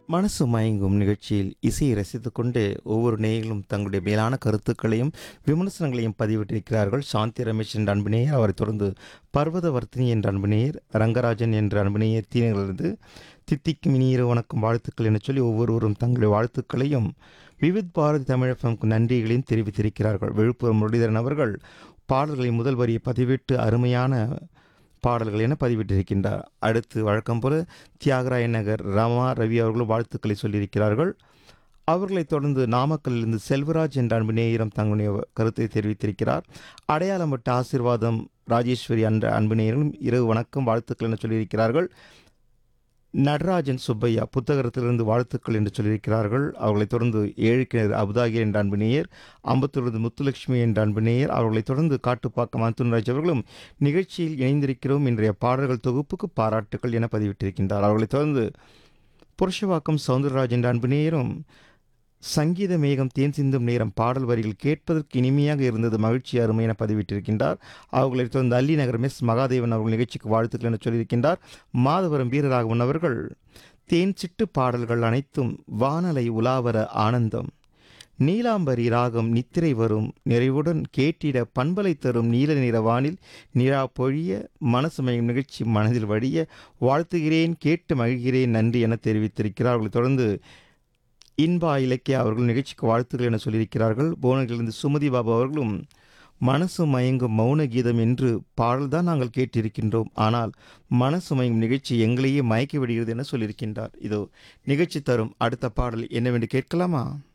மனசு மயங்கும் நிகழ்ச்சியில் இசையை ரசித்துக்கொண்டு ஒவ்வொரு நேயர்களும் தங்களுடைய மேலான கருத்துக்களையும் விமர்சனங்களையும் பதிவிட்டிருக்கிறார்கள் சாந்தி ரமேஷ் என்ற அன்பினேயர் அவரைத் தொடர்ந்து பர்வதவர்த்தினி என்ற அன்பினேயர் ரங்கராஜன் என்ற அன்பினேயர் தீனங்களிலிருந்து தித்திக்கு மினியிரு வணக்கம் வாழ்த்துக்கள் என சொல்லி ஒவ்வொருவரும் தங்களுடைய வாழ்த்துக்களையும் விவித் பாரதி தமிழகம்க்கு நன்றிகளையும் தெரிவித்திருக்கிறார்கள் விழுப்புரம் முரளிதரன் அவர்கள் பாடல்களை முதல் வரியை பதிவிட்டு அருமையான பாடல்கள் என பதிவிட்டிருக்கின்றார் அடுத்து வழக்கம் போல தியாகராய நகர் ரமா ரவி அவர்களும் வாழ்த்துக்களை சொல்லியிருக்கிறார்கள் அவர்களைத் தொடர்ந்து நாமக்கல்லிருந்து செல்வராஜ் என்ற அன்பு நேயரம் தங்களுடைய கருத்தை தெரிவித்திருக்கிறார் அடையாளம் விட்ட ஆசீர்வாதம் ராஜேஸ்வரி என்ற அன்பு நேயரும் இரவு வணக்கம் வாழ்த்துக்கள் என சொல்லியிருக்கிறார்கள் நடராஜன் சுப்பையா புத்தகத்திலிருந்து வாழ்த்துக்கள் என்று சொல்லியிருக்கிறார்கள் அவர்களைத் தொடர்ந்து ஏழுக்கிணர் அபுதாகி என்ற அன்பு நேயர் அம்பத்தூரிலிருந்து முத்துலட்சுமி என்ற அன்பு நேயர் அவர்களைத் தொடர்ந்து காட்டுப்பாக்கம் அந்துன்ராஜ் அவர்களும் நிகழ்ச்சியில் இணைந்திருக்கிறோம் இன்றைய பாடல்கள் தொகுப்புக்கு பாராட்டுக்கள் என பதிவிட்டிருக்கின்றார் அவர்களைத் தொடர்ந்து புருஷவாக்கம் சவுந்தரராஜ் என்ற அன்பு நேயரும் சங்கீத மேகம் தேன் சிந்தும் நேரம் பாடல் வரிகள் கேட்பதற்கு இனிமையாக இருந்தது மகிழ்ச்சி அருமை என பதிவிட்டிருக்கின்றார் அவர்களைத் தொடர்ந்து அல்லி நகர் எஸ் மகாதேவன் அவர்கள் நிகழ்ச்சிக்கு வாழ்த்துக்கள் என சொல்லியிருக்கின்றார் மாதவரம் வீரராகவன் அவர்கள் தேன் சிட்டு பாடல்கள் அனைத்தும் வானலை உலாவர ஆனந்தம் நீலாம்பரி ராகம் நித்திரை வரும் நிறைவுடன் கேட்டிட பண்பலை தரும் நீல நிற வானில் நிலா பொழிய மனசுமயம் நிகழ்ச்சி மனதில் வழிய வாழ்த்துகிறேன் கேட்டு மகிழ்கிறேன் நன்றி என தெரிவித்திருக்கிறார் அவர்களைத் தொடர்ந்து இன்பா இலக்கியா அவர்கள் நிகழ்ச்சிக்கு வாழ்த்துக்கள் என சொல்லியிருக்கிறார்கள் புவனகிலிருந்து சுமதி பாபு அவர்களும் மனசு மயங்கும் மௌன கீதம் என்று பாடல்தான் நாங்கள் கேட்டிருக்கின்றோம் ஆனால் மனசு மயங்கும் நிகழ்ச்சி எங்களையே மயக்கி விடுகிறது என சொல்லியிருக்கின்றார் இதோ நிகழ்ச்சி தரும் அடுத்த பாடல் என்னவென்று கேட்கலாமா